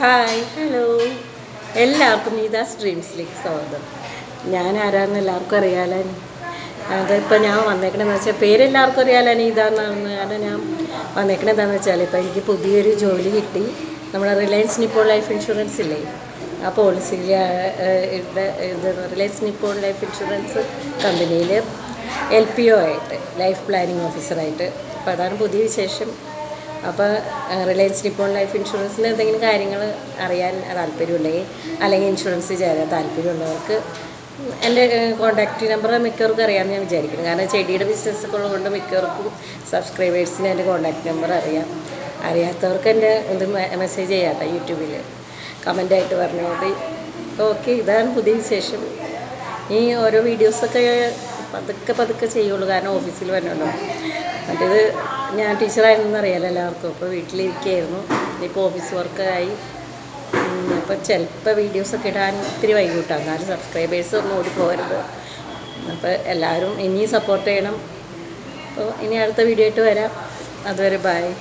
hi hello എല്ലാവർക്കും നീതാസ് ഡ്രീംസിലേക്ക് സ്വാഗതം ഞാൻ ആരാന്ന് എല്ലാവർക്കും അറിയാലോ അതിപ്പോൾ ഞാൻ വന്നേക്കണെന്ന് വെച്ചാൽ പേരെല്ലാവർക്കും അറിയാലോ നീതാന്നാണെന്ന് കാരണം ഞാൻ വന്നേക്കണെന്താണെന്ന് വെച്ചാൽ ഇപ്പോൾ എനിക്ക് പുതിയൊരു ജോലി കിട്ടി നമ്മുടെ റിലയൻസ് നിപ്പോൾ ലൈഫ് ഇൻഷുറൻസ് ഇല്ലേ ആ പോളിസിയിൽ ഇത് റിലയൻസ് നിപ്പോൾ ലൈഫ് ഇൻഷുറൻസ് കമ്പനിയിൽ എൽ പി ഒ ആയിട്ട് ലൈഫ് പ്ലാനിങ് ഓഫീസറായിട്ട് അപ്പോൾ അതാണ് പുതിയ വിശേഷം അപ്പോൾ റിലയൻസ് നിപ്പോൾ ലൈഫ് ഇൻഷുറൻസിന് എന്തെങ്കിലും കാര്യങ്ങൾ അറിയാൻ താല്പര്യമുണ്ടെങ്കിൽ അല്ലെങ്കിൽ ഇൻഷുറൻസ് ചേരാൻ താല്പര്യമുള്ളവർക്ക് എൻ്റെ കോൺടാക്റ്റ് നമ്പർ മിക്കവർക്കും അറിയാമെന്ന് ഞാൻ വിചാരിക്കുന്നു കാരണം ചെടിയുടെ ബിസിനസ്സൊക്കെ ഉള്ളതുകൊണ്ട് മിക്കവർക്കും സബ്സ്ക്രൈബേഴ്സിന് എൻ്റെ കോൺടാക്റ്റ് നമ്പർ അറിയാം അറിയാത്തവർക്ക് എൻ്റെ ഇത് മെസ്സേജ് ചെയ്യാട്ടോ യൂട്യൂബിൽ കമൻ്റായിട്ട് പറഞ്ഞാൽ മതി ഓക്കെ ഇതാണ് പുതിയ വിശേഷം ഈ ഓരോ വീഡിയോസൊക്കെ പതുക്കെ പതുക്കെ ചെയ്യുള്ളൂ കാരണം ഓഫീസിൽ വരണമല്ലോ മറ്റേത് ഞാൻ ടീച്ചറായിരുന്നെന്ന് അറിയാലോ എല്ലാവർക്കും അപ്പോൾ വീട്ടിലിരിക്കുകയായിരുന്നു ഇപ്പോൾ ഓഫീസ് വർക്കായി അപ്പോൾ ചിലപ്പോൾ വീഡിയോസൊക്കെ ഇടാൻ ഇത്തിരി വൈകിട്ടാണ് എന്നാലും സബ്സ്ക്രൈബേഴ്സ് ഒന്നും ഓടി പോകരുത് അപ്പോൾ എല്ലാവരും ഇനിയും സപ്പോർട്ട് ചെയ്യണം അപ്പോൾ ഇനി അടുത്ത വീഡിയോ ആയിട്ട് വരാം അതുവരെ ബൈ